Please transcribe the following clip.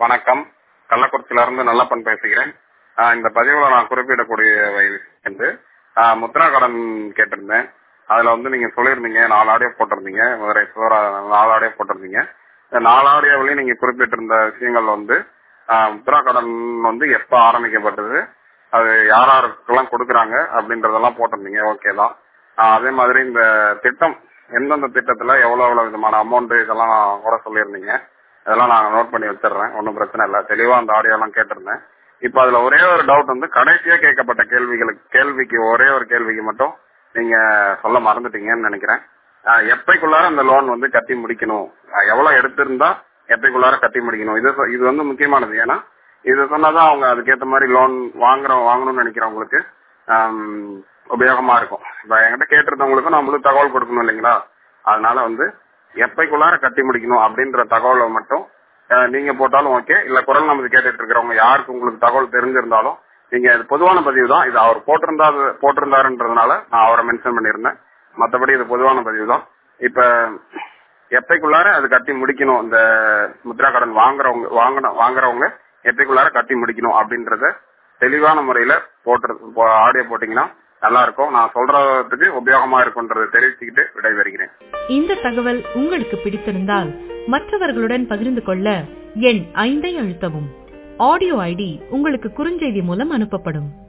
வணக்கம் கள்ளக்குறிச்சியில இருந்து நல்லப்பன் பேசுகிறேன் ஆஹ் இந்த பதிவுல நான் குறிப்பிடக்கூடிய வந்து ஆஹ் முத்ரா கடன் கேட்டிருந்தேன் அதுல வந்து நீங்க சொல்லியிருந்தீங்க நாலு ஆடியோ போட்டிருந்தீங்க மதுரை சிவரா நாலு ஆடியோ போட்டிருந்தீங்க இந்த நாலு ஆடியோவிலையும் நீங்க குறிப்பிட்டிருந்த விஷயங்கள் வந்து ஆஹ் முத்ரா கடன் வந்து எப்ப ஆரம்பிக்கப்பட்டது அது யார் யாருக்கெல்லாம் கொடுக்குறாங்க அப்படின்றதெல்லாம் போட்டிருந்தீங்க ஓகே தான் ஆஹ் அதே மாதிரி இந்த திட்டம் எந்தெந்த திட்டத்துல எவ்வளவு எவ்வளவு விதமான அமௌண்ட் இதெல்லாம் கூட சொல்லியிருந்தீங்க அதெல்லாம் நான் நோட் பண்ணி வச்சிடுறேன் ஒன்றும் பிரச்சனை இல்லை தெளிவா அந்த ஆடியோ எல்லாம் கேட்டிருந்தேன் இப்ப அதுல ஒரே ஒரு டவுட் வந்து கடைசியா கேட்கப்பட்ட கேள்விகளுக்கு கேள்விக்கு ஒரே ஒரு கேள்விக்கு மட்டும் நீங்க சொல்ல மறந்துட்டீங்கன்னு நினைக்கிறேன் ஆஹ் எப்பைக்குள்ளார அந்த லோன் வந்து கட்டி முடிக்கணும் ஆஹ் எவ்வளவு எடுத்திருந்தா எப்பைக்குள்ளார கட்டி முடிக்கணும் இது சொ- இது வந்து முக்கியமானது ஏன்னா இது சொன்னாதான் அவங்க அதுக்கேத்த மாதிரி லோன் வாங்குறோம் வாங்கணும்னு நினைக்கிறவங்களுக்கு ஆம், உபயோகமா இருக்கும் இப்ப என்கிட்ட கேட்டிருந்தவங்களுக்கும் நான் முழு தகவல் கொடுக்கணும் இல்லைங்களா அதனால வந்து எப்பைக்குள்ளார கட்டி முடிக்கணும் அப்படின்ற தகவலை மட்டும் அஹ், நீங்க போட்டாலும் ஓகே இல்ல குரல் நமது கேட்டுட்டு இருக்கிறவங்க யாருக்கு உங்களுக்கு தகவல் தெரிஞ்சிருந்தாலும் நீங்க இது பொதுவான பதிவு தான் இது அவர் போட்டிருந்தா போட்டிருந்தாருன்றதுனால நான் அவரை மென்ஷன் பண்ணியிருந்தேன் மத்தபடி இது பொதுவான பதிவு தான் இப்ப எப்பைக்குள்ளார அது கட்டி முடிக்கணும் இந்த முத்ரா கடன் வாங்குறவங்க வாங்கணும் வாங்குறவங்க எப்பைக்குள்ளார கட்டி முடிக்கணும் அப்படின்றத தெளிவான முறையில போட்டு ஆடியோ போட்டீங்கன்னா நல்லா இருக்கும் நான் சொல்றதுக்கு உபயோகமா இருக்கும்ன்றதை தெரிவிச்சுக்கிட்டு விடைபெறுகிறேன் இந்த தகவல் உங்களுக்கு பிடித்திருந்தால் மற்றவர்களுடன் பகிர்ந்து கொள்ள எண் ஐந்தை அழுத்தவும் ஆடியோ ஐடி உங்களுக்கு குறுஞ்செய்தி மூலம் அனுப்பப்படும்